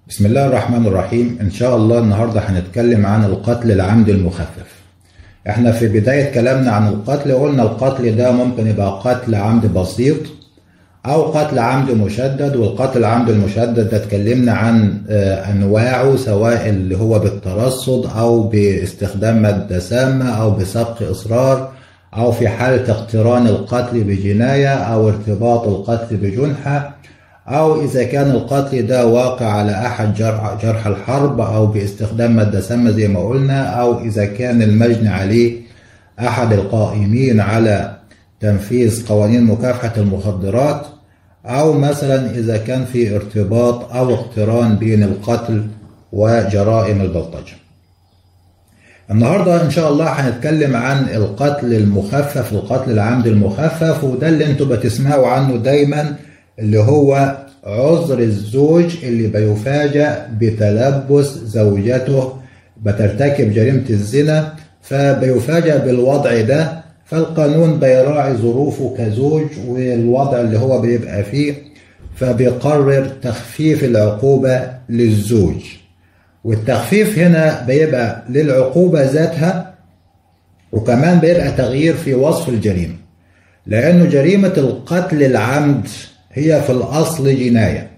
بسم الله الرحمن الرحيم إن شاء الله النهاردة هنتكلم عن القتل العمد المخفف احنا في بداية كلامنا عن القتل قلنا القتل ده ممكن يبقى قتل عمد بسيط أو قتل عمد مشدد والقتل العمد المشدد ده اتكلمنا عن آه، أنواعه سواء اللي هو بالترصد أو باستخدام مادة سامة أو بسبق إصرار أو في حالة اقتران القتل بجناية أو ارتباط القتل بجنحة أو إذا كان القتل ده واقع على أحد جرح, جرح الحرب أو باستخدام مادة سامة زي ما قلنا أو إذا كان المجني عليه أحد القائمين على تنفيذ قوانين مكافحة المخدرات أو مثلا إذا كان في ارتباط أو اقتران بين القتل وجرائم البلطجة النهاردة إن شاء الله هنتكلم عن القتل المخفف القتل العمد المخفف وده اللي انتوا بتسمعوا عنه دايما اللي هو عذر الزوج اللي بيفاجأ بتلبس زوجته بترتكب جريمة الزنا فبيفاجأ بالوضع ده فالقانون بيراعي ظروفه كزوج والوضع اللي هو بيبقى فيه فبيقرر تخفيف العقوبة للزوج والتخفيف هنا بيبقى للعقوبة ذاتها وكمان بيبقى تغيير في وصف الجريمة لأنه جريمة القتل العمد هي في الأصل جناية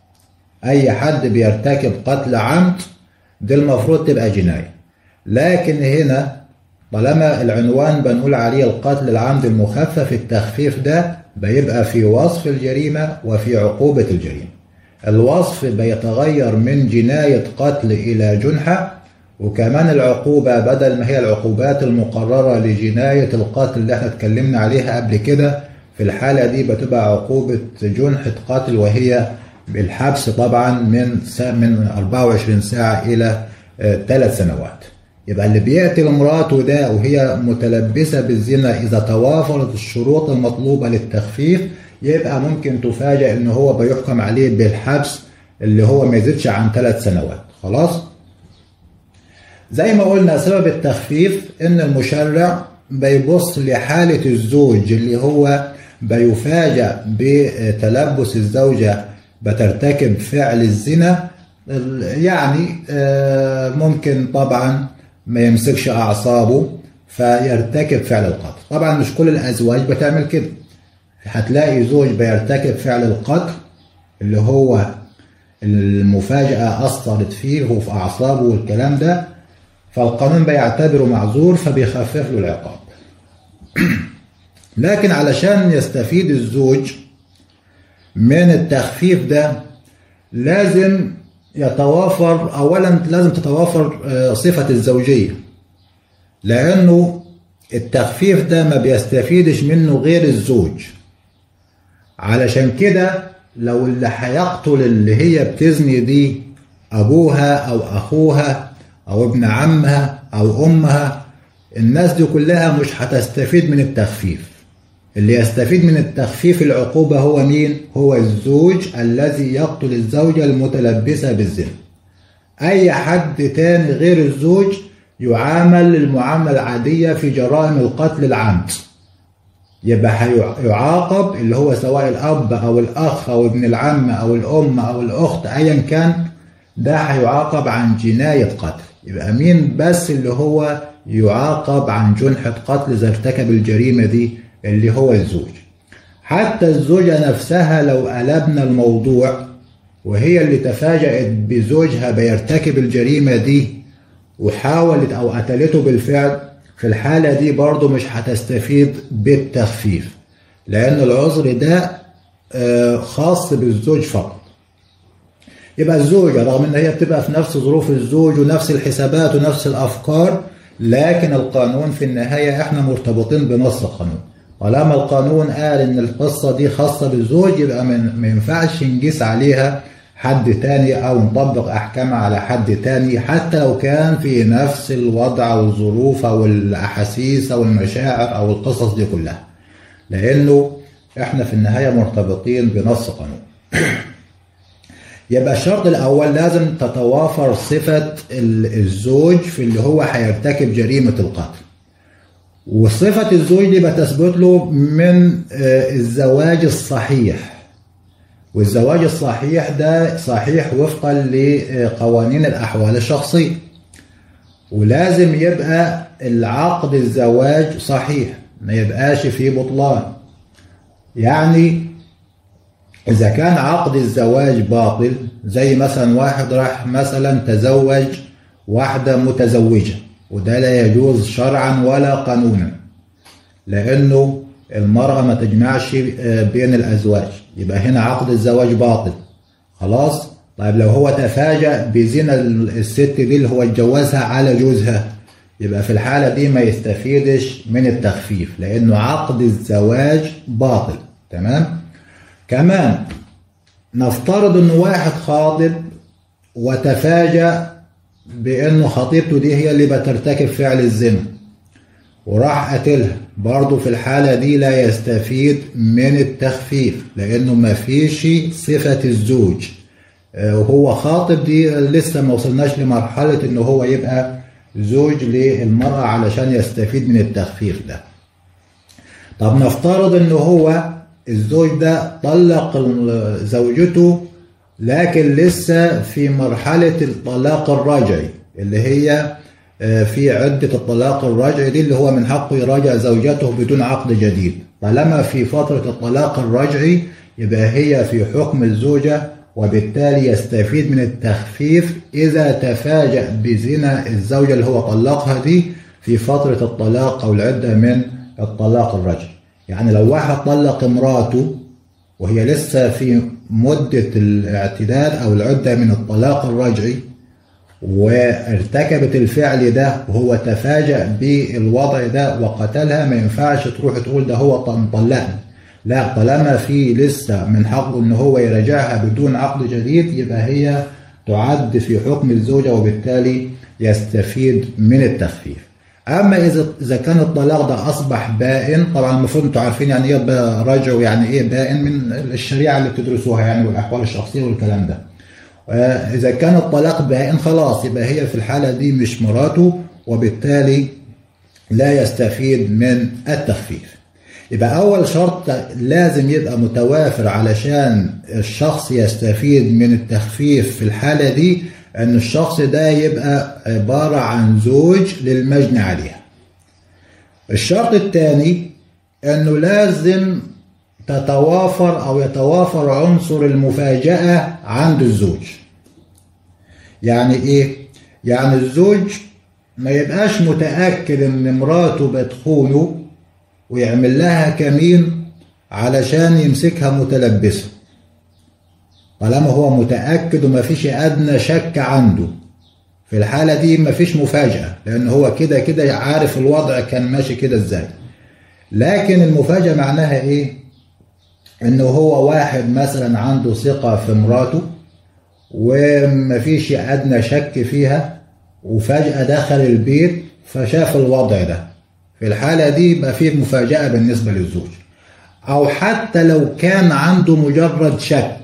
أي حد بيرتكب قتل عمد دي المفروض تبقى جناية لكن هنا طالما العنوان بنقول عليه القتل العمد المخفف التخفيف ده بيبقى في وصف الجريمة وفي عقوبة الجريمة الوصف بيتغير من جناية قتل إلى جنحة وكمان العقوبة بدل ما هي العقوبات المقررة لجناية القتل اللي احنا اتكلمنا عليها قبل كده في الحالة دي بتبقى عقوبة جنحة قتل وهي بالحبس طبعا من من 24 ساعة إلى ثلاث سنوات يبقى اللي بيقتل مراته ده وهي متلبسة بالزنا إذا توافرت الشروط المطلوبة للتخفيف يبقى ممكن تفاجأ إن هو بيحكم عليه بالحبس اللي هو ما يزيدش عن ثلاث سنوات خلاص زي ما قلنا سبب التخفيف إن المشرع بيبص لحالة الزوج اللي هو بيفاجأ بتلبس الزوجة بترتكب فعل الزنا يعني ممكن طبعا ما يمسكش أعصابه فيرتكب فعل القتل طبعا مش كل الأزواج بتعمل كده هتلاقي زوج بيرتكب فعل القتل اللي هو المفاجأة أثرت فيه وفي أعصابه والكلام ده فالقانون بيعتبره معذور فبيخفف له العقاب لكن علشان يستفيد الزوج من التخفيف ده لازم يتوافر اولا لازم تتوافر صفة الزوجية لانه التخفيف ده ما بيستفيدش منه غير الزوج علشان كده لو اللي هيقتل اللي هي بتزني دي ابوها او اخوها او ابن عمها او امها الناس دي كلها مش هتستفيد من التخفيف اللي يستفيد من التخفيف العقوبة هو مين؟ هو الزوج الذي يقتل الزوجة المتلبسة بالزنا أي حد تاني غير الزوج يعامل المعاملة العادية في جرائم القتل العمد يبقى يعاقب اللي هو سواء الأب أو الأخ أو ابن العم أو الأم أو الأخت أيا كان ده هيعاقب عن جناية قتل يبقى مين بس اللي هو يعاقب عن جنحة قتل إذا ارتكب الجريمة دي اللي هو الزوج حتى الزوجة نفسها لو قلبنا الموضوع وهي اللي تفاجأت بزوجها بيرتكب الجريمة دي وحاولت أو قتلته بالفعل في الحالة دي برضه مش هتستفيد بالتخفيف لأن العذر ده خاص بالزوج فقط يبقى الزوجة رغم ان هي بتبقى في نفس ظروف الزوج ونفس الحسابات ونفس الافكار لكن القانون في النهاية احنا مرتبطين بنص القانون طالما القانون قال ان القصة دي خاصة بالزوج يبقى ما ينفعش نقيس عليها حد تاني او نطبق احكامها على حد تاني حتى لو كان في نفس الوضع او الظروف او الاحاسيس او المشاعر او القصص دي كلها لانه احنا في النهاية مرتبطين بنص قانون يبقى الشرط الأول لازم تتوافر صفة الزوج في اللي هو هيرتكب جريمة القتل وصفة الزوج دي بتثبت له من الزواج الصحيح والزواج الصحيح ده صحيح وفقا لقوانين الأحوال الشخصية ولازم يبقى العقد الزواج صحيح ما يبقاش فيه بطلان يعني إذا كان عقد الزواج باطل زي مثلا واحد راح مثلا تزوج واحدة متزوجة وده لا يجوز شرعا ولا قانونا لأنه المرأة ما تجمعش بين الأزواج يبقى هنا عقد الزواج باطل خلاص طيب لو هو تفاجأ بزنا الست دي اللي هو اتجوزها على جوزها يبقى في الحالة دي ما يستفيدش من التخفيف لأنه عقد الزواج باطل تمام كمان نفترض انه واحد خاطب وتفاجأ بانه خطيبته دي هي اللي بترتكب فعل الزنا وراح قتلها برضه في الحالة دي لا يستفيد من التخفيف لأنه ما فيش صفة الزوج وهو خاطب دي لسه ما وصلناش لمرحلة إنه هو يبقى زوج للمرأة علشان يستفيد من التخفيف ده طب نفترض إنه هو الزوج ده طلق زوجته لكن لسه في مرحلة الطلاق الرجعي اللي هي في عدة الطلاق الرجعي دي اللي هو من حقه يراجع زوجته بدون عقد جديد طالما في فترة الطلاق الرجعي يبقى هي في حكم الزوجة وبالتالي يستفيد من التخفيف إذا تفاجأ بزنا الزوجة اللي هو طلقها دي في فترة الطلاق أو العدة من الطلاق الرجعي يعني لو واحد طلق امراته وهي لسه في مدة الاعتداد أو العدة من الطلاق الرجعي وارتكبت الفعل ده وهو تفاجأ بالوضع ده وقتلها ما ينفعش تروح تقول ده هو مطلقني لا طالما في لسه من حقه ان هو يراجعها بدون عقد جديد يبقى هي تعد في حكم الزوجة وبالتالي يستفيد من التخفيف اما اذا اذا كان الطلاق ده اصبح بائن طبعا المفروض انتم عارفين يعني ايه رجع ويعني ايه بائن من الشريعه اللي بتدرسوها يعني والاحوال الشخصيه والكلام ده إذا كان الطلاق بائن خلاص يبقى هي في الحالة دي مش مراته وبالتالي لا يستفيد من التخفيف يبقى أول شرط لازم يبقى متوافر علشان الشخص يستفيد من التخفيف في الحالة دي أن الشخص ده يبقى عبارة عن زوج للمجني عليها الشرط الثاني أنه لازم تتوافر أو يتوافر عنصر المفاجأة عند الزوج يعني إيه؟ يعني الزوج ما يبقاش متأكد إن مراته بتخونه ويعمل لها كمين علشان يمسكها متلبسة طالما هو متأكد وما فيش أدنى شك عنده في الحالة دي ما فيش مفاجأة لأن هو كده كده عارف الوضع كان ماشي كده إزاي لكن المفاجأة معناها إيه؟ انه هو واحد مثلا عنده ثقة في مراته ومفيش ادنى شك فيها وفجأة دخل البيت فشاف الوضع ده في الحالة دي يبقى فيه مفاجأة بالنسبة للزوج او حتى لو كان عنده مجرد شك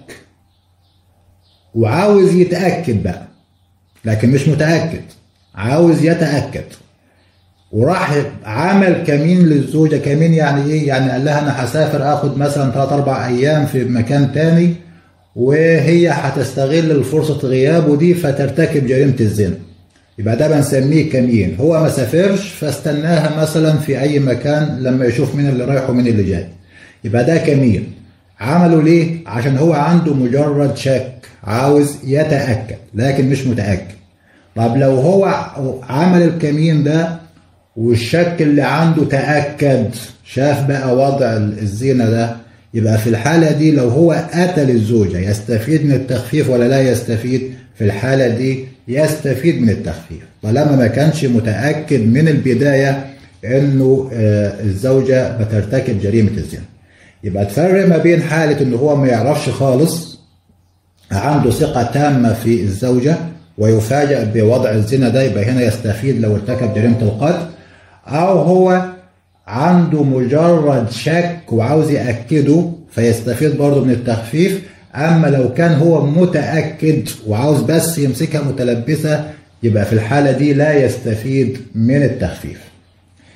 وعاوز يتأكد بقى لكن مش متأكد عاوز يتأكد وراح عمل كمين للزوجه كمين يعني ايه يعني قال لها انا هسافر اخد مثلا 3 4 ايام في مكان تاني وهي هتستغل الفرصه غيابه دي فترتكب جريمه الزنا يبقى ده بنسميه كمين هو ما سافرش فاستناها مثلا في اي مكان لما يشوف مين اللي رايح ومين اللي جاي يبقى ده كمين عمله ليه عشان هو عنده مجرد شك عاوز يتاكد لكن مش متاكد طب لو هو عمل الكمين ده والشك اللي عنده تأكد شاف بقى وضع الزينة ده يبقى في الحالة دي لو هو قتل الزوجة يستفيد من التخفيف ولا لا يستفيد في الحالة دي يستفيد من التخفيف طالما ما كانش متأكد من البداية انه الزوجة بترتكب جريمة الزنا يبقى تفرق ما بين حالة انه هو ما يعرفش خالص عنده ثقة تامة في الزوجة ويفاجأ بوضع الزنا ده يبقى هنا يستفيد لو ارتكب جريمة القتل أو هو عنده مجرد شك وعاوز يأكده فيستفيد برضه من التخفيف أما لو كان هو متأكد وعاوز بس يمسكها متلبسة يبقى في الحالة دي لا يستفيد من التخفيف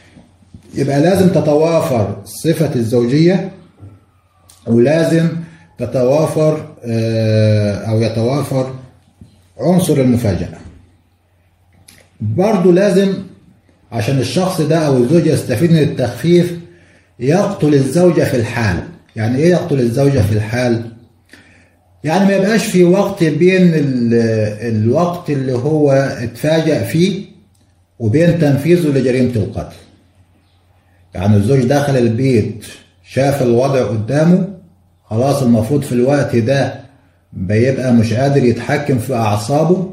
يبقى لازم تتوافر صفة الزوجية ولازم تتوافر أو يتوافر عنصر المفاجأة برضو لازم عشان الشخص ده أو الزوج يستفيد من التخفيف يقتل الزوجة في الحال يعني إيه يقتل الزوجة في الحال؟ يعني ما يبقاش في وقت بين الوقت اللي هو اتفاجأ فيه وبين تنفيذه لجريمة القتل يعني الزوج دخل البيت شاف الوضع قدامه خلاص المفروض في الوقت ده بيبقى مش قادر يتحكم في أعصابه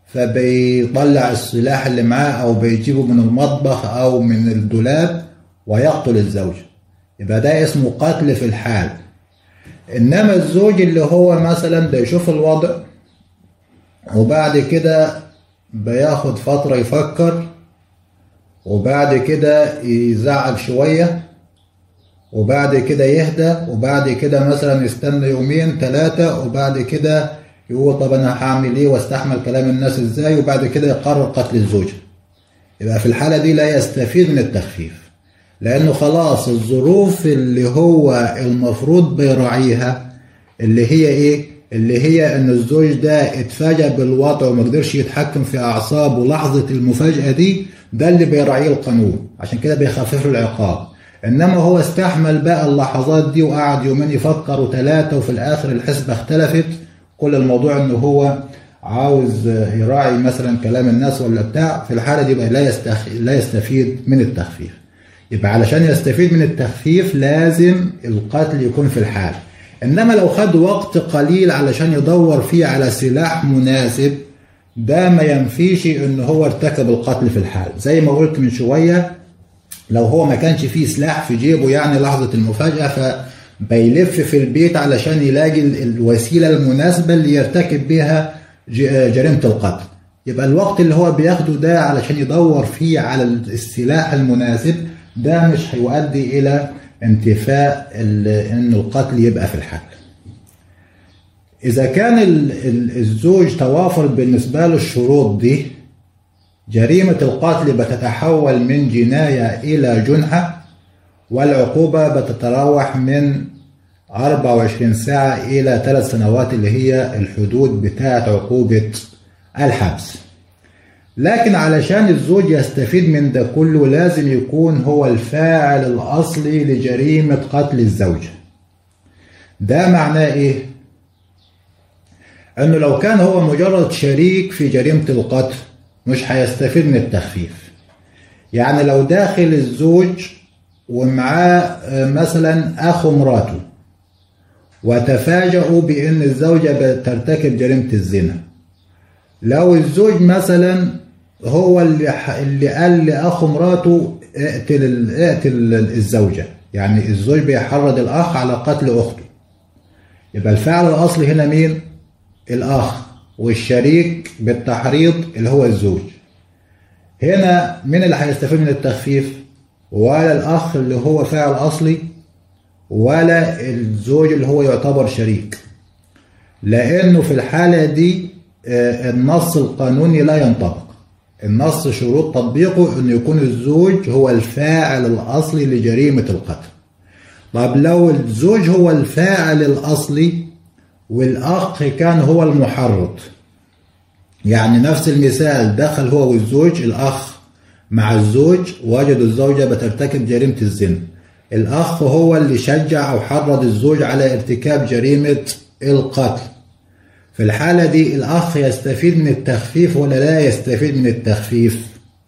فبيطلع السلاح اللي معاه أو بيجيبه من المطبخ أو من الدولاب ويقتل الزوجة يبقى ده اسمه قتل في الحال إنما الزوج اللي هو مثلا بيشوف الوضع وبعد كده بياخد فترة يفكر وبعد كده يزعل شوية وبعد كده يهدى وبعد كده مثلا يستنى يومين ثلاثة وبعد كده يقول طب أنا هعمل إيه واستحمل كلام الناس إزاي وبعد كده يقرر قتل الزوجة يبقى في الحالة دي لا يستفيد من التخفيف لأنه خلاص الظروف اللي هو المفروض بيراعيها اللي هي إيه؟ اللي هي إن الزوج ده اتفاجأ بالوضع وما قدرش يتحكم في أعصابه لحظة المفاجأة دي ده اللي بيراعيه القانون عشان كده بيخفف له العقاب انما هو استحمل بقى اللحظات دي وقعد يومين يفكر وثلاثه وفي الاخر الحسبه اختلفت كل الموضوع انه هو عاوز يراعي مثلا كلام الناس ولا بتاع في الحاله دي بقى لا يستخ... لا يستفيد من التخفيف يبقى علشان يستفيد من التخفيف لازم القتل يكون في الحال انما لو خد وقت قليل علشان يدور فيه على سلاح مناسب ده ما ينفيش ان هو ارتكب القتل في الحال زي ما قلت من شويه لو هو ما كانش فيه سلاح في جيبه يعني لحظه المفاجاه فبيلف في البيت علشان يلاقي الوسيله المناسبه اللي يرتكب بها جريمه القتل يبقى الوقت اللي هو بياخده ده علشان يدور فيه على السلاح المناسب ده مش هيؤدي الى انتفاء ان القتل يبقى في الحال إذا كان الزوج توافر بالنسبة له الشروط دي جريمة القتل بتتحول من جناية إلى جنحة والعقوبة بتتراوح من 24 ساعة إلى 3 سنوات اللي هي الحدود بتاعة عقوبة الحبس لكن علشان الزوج يستفيد من ده كله لازم يكون هو الفاعل الأصلي لجريمة قتل الزوجة ده معناه إيه؟ انه لو كان هو مجرد شريك في جريمة القتل مش هيستفيد من التخفيف يعني لو داخل الزوج ومعاه مثلا اخو مراته وتفاجئوا بان الزوجة ترتكب جريمة الزنا لو الزوج مثلا هو اللي اللي قال لاخو مراته اقتل اقتل الزوجة يعني الزوج بيحرض الاخ على قتل اخته يبقى الفاعل الاصلي هنا مين؟ الأخ والشريك بالتحريض اللي هو الزوج هنا مين اللي هيستفيد من التخفيف ولا الأخ اللي هو فاعل أصلي ولا الزوج اللي هو يعتبر شريك لأنه في الحالة دي النص القانوني لا ينطبق النص شروط تطبيقه أن يكون الزوج هو الفاعل الأصلي لجريمة القتل طب لو الزوج هو الفاعل الأصلي والأخ كان هو المحرض يعني نفس المثال دخل هو والزوج الأخ مع الزوج وجدوا الزوجة بترتكب جريمة الزنا الأخ هو اللي شجع أو حرض الزوج على ارتكاب جريمة القتل في الحالة دي الأخ يستفيد من التخفيف ولا لا يستفيد من التخفيف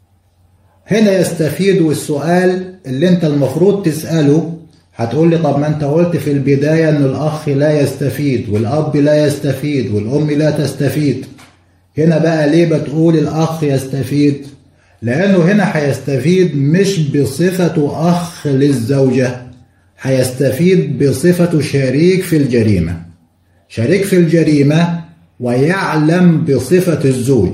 هنا يستفيد والسؤال اللي انت المفروض تسأله هتقول لي طب ما انت قلت في البداية ان الاخ لا يستفيد والاب لا يستفيد والام لا تستفيد هنا بقى ليه بتقول الاخ يستفيد لانه هنا هيستفيد مش بصفته اخ للزوجة هيستفيد بصفته شريك في الجريمة شريك في الجريمة ويعلم بصفة الزوج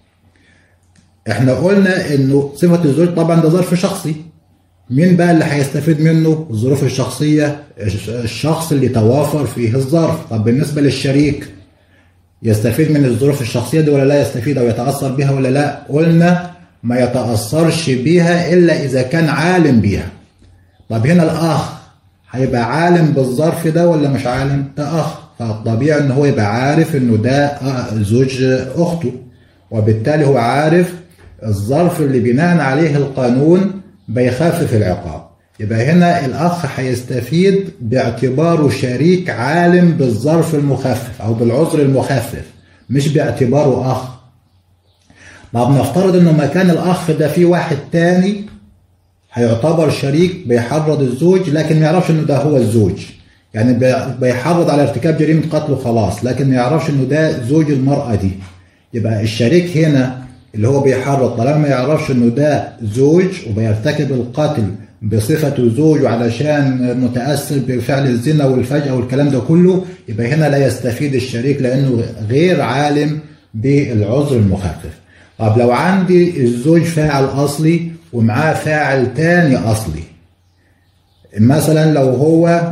احنا قلنا انه صفة الزوج طبعا ده ظرف شخصي مين بقى اللي هيستفيد منه الظروف الشخصية الشخص اللي توافر فيه الظرف طب بالنسبة للشريك يستفيد من الظروف الشخصية دي ولا لا يستفيد أو يتأثر بها ولا لا قلنا ما يتأثرش بيها إلا إذا كان عالم بيها طب هنا الأخ هيبقى عالم بالظرف ده ولا مش عالم ده اخ فالطبيعي ان هو يبقى عارف انه ده زوج اخته وبالتالي هو عارف الظرف اللي بناء عليه القانون بيخفف العقاب يبقى هنا الاخ هيستفيد باعتباره شريك عالم بالظرف المخفف او بالعذر المخفف مش باعتباره اخ طب نفترض انه مكان الاخ ده في واحد تاني هيعتبر شريك بيحرض الزوج لكن ما يعرفش انه ده هو الزوج يعني بيحرض على ارتكاب جريمه قتل وخلاص لكن ما يعرفش انه ده زوج المراه دي يبقى الشريك هنا اللي هو بيحرض طالما ما يعرفش انه ده زوج وبيرتكب القتل بصفته زوج وعلشان متاثر بفعل الزنا والفجأة والكلام ده كله يبقى هنا لا يستفيد الشريك لانه غير عالم بالعذر المخفف طب لو عندي الزوج فاعل اصلي ومعاه فاعل تاني اصلي مثلا لو هو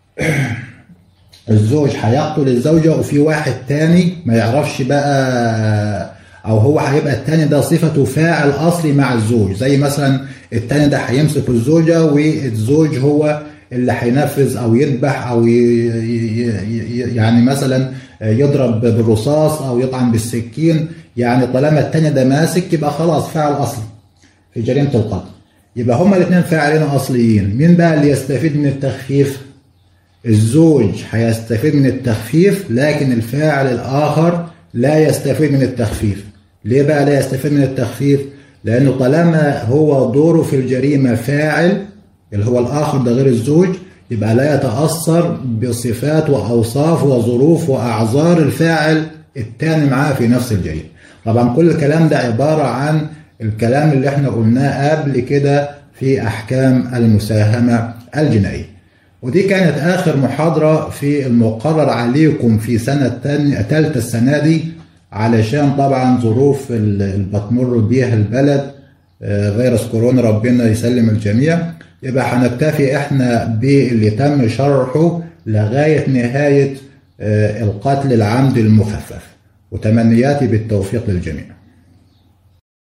الزوج هيقتل الزوجة وفي واحد تاني ما يعرفش بقى او هو هيبقى التاني ده صفته فاعل اصلي مع الزوج زي مثلا التاني ده هيمسك الزوجة والزوج هو اللي هينفذ او يذبح او يعني مثلا يضرب بالرصاص او يطعن بالسكين يعني طالما التاني ده ماسك يبقى خلاص فاعل اصلي في جريمه القتل يبقى هما الاثنين فاعلين اصليين مين بقى اللي يستفيد من التخفيف الزوج هيستفيد من التخفيف لكن الفاعل الاخر لا يستفيد من التخفيف ليه بقى لا يستفيد من التخفيف لانه طالما هو دوره في الجريمه فاعل اللي هو الاخر ده غير الزوج يبقى لا يتاثر بصفات واوصاف وظروف واعذار الفاعل التاني معاه في نفس الجريمه طبعا كل الكلام ده عباره عن الكلام اللي احنا قلناه قبل كده في احكام المساهمه الجنائيه ودي كانت اخر محاضره في المقرر عليكم في سنه ثالثه السنه دي علشان طبعا ظروف اللي بتمر بيها البلد فيروس كورونا ربنا يسلم الجميع يبقى هنكتفي احنا باللي تم شرحه لغايه نهايه القتل العمد المخفف وتمنياتي بالتوفيق للجميع